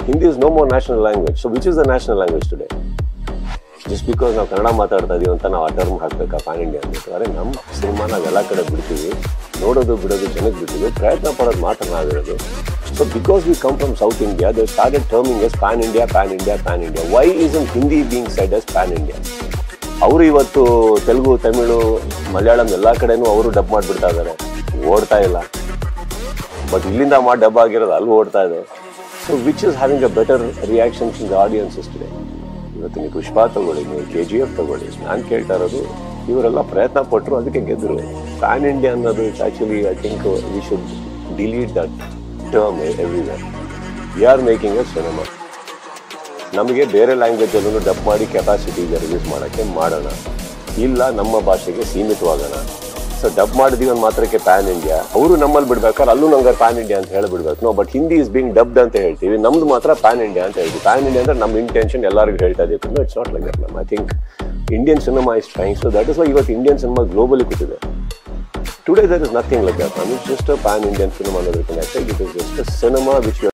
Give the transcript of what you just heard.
Hindi is no more national language so which is the national language today just because ನಾವು ಕನ್ನಡ ಮಾತಾಡ್ತಾ ಇದೀವಿ ಅಂತ ನಾವು ಆ ಟರ್ಮ್ ಹಾಕ್ಬೇಕಾ ಪ್ಯಾನ್ ಇಂಡಿಯಾ ಅಂದ್ಬಿಟ್ಟು ಅರೆ ನಮ್ಮ ಸಿನಿಮಾ ನಾವು ಎಲ್ಲ ಕಡೆ ಬಿಡ್ತೀವಿ ನೋಡೋದು ಬಿಡೋದು ಜನಕ್ಕೆ ಬಿಡ್ತೀವಿ ಪ್ರಯತ್ನ ಪಡೋದು ಮಾತ್ರ ನಾವಿರೋದು so because we come from south India they started terming as pan India pan India pan India why is in Hindi being said as pan India ಅವರು ಇವತ್ತು ತೆಲುಗು ತಮಿಳು ಮಲಯಾಳಂ ಎಲ್ಲ ಕಡೆನೂ ಅವರು ಡಬ್ ಮಾಡಿಬಿಡ್ತಾ ಇದ್ದಾರೆ ಓಡ್ತಾ ಇಲ್ಲ ಬಟ್ ಇಲ್ಲಿಂದ ಮಾಡಿ ಡಬ್ ಆಗಿರೋದು ಅಲ್ಲಿ ಓಡ್ತಾ ಇದೆ so which is having a better reactions in the audiences today ಇವತ್ತು ನೀವು ಪುಷ್ಪ ತಗೊಳ್ಳಿ ನೀವು ಕೆ ಜಿ ಎಫ್ ತಗೊಳ್ಳಿ ನಾನು ಕೇಳ್ತಾ ಇರೋದು ಇವರೆಲ್ಲ ಪ್ರಯತ್ನ ಪಟ್ಟರು ಅದಕ್ಕೆ ಗೆದ್ದರು ಪ್ಯಾನ್ ಇಂಡಿಯಾ ಅನ್ನೋದು it's actually I think we should delete that term everywhere we are making a cinema ನಮಗೆ ಬೇರೆ ಲ್ಯಾಂಗ್ವೇಜಲ್ಲೂ ಡಬ್ ಮಾಡಿ ಕೆಪಾಸಿಟಿ ಇದೆ ರಿಲೀಸ್ ಮಾಡೋಕ್ಕೆ ಮಾಡೋಣ ಇಲ್ಲ ನಮ್ಮ ಭಾಷೆಗೆ ಸೀಮಿತವಾಗೋಣ ಸೊ ಡಬ್ ಮಾಡಿದೀವಿ ಒಂದು ಮಾತ್ರಕ್ಕೆ ಪ್ಯಾನ್ ಇಂಡಿಯಾ ಅವರು ನಮ್ಮಲ್ಲಿ ಬಿಡ್ಬೇಕಾದ್ರೆ ಅಲ್ಲೂ ನಂಗೆ ಪ್ಯಾನ್ ಇಂಡಿಯಾ ಅಂತ ಹೇಳಿಬಿಡ್ಬೇಕು no but Hindi is being dubbed ಅಂತ ಹೇಳ್ತೀವಿ ನಮ್ದು ಮಾತ್ರ ಪ್ಯಾನ್ ಇಂಡಿಯಾ ಅಂತ ಹೇಳ್ತೀವಿ ಪ್ಯಾನ್ ಇಂಡಿಯಾ ಅಂದ್ರೆ ನಮ್ಮ ಇಂಟೆನ್ಷನ್ ಎಲ್ಲರಿಗೂ ಹೇಳ್ತಾ ಇದೀವಿ it's not like that I think Indian cinema is trying so that is why ಇವತ್ತು ಇಂಡಿಯನ್ ಸಿನಿಮಾ ಗ್ಲೋಬಲಿ ಕೂತಿದೆ today there is nothing like that it's just a pan Indian film ಅನ್ನೋದಕ್ಕಿಂತ it is just a cinema which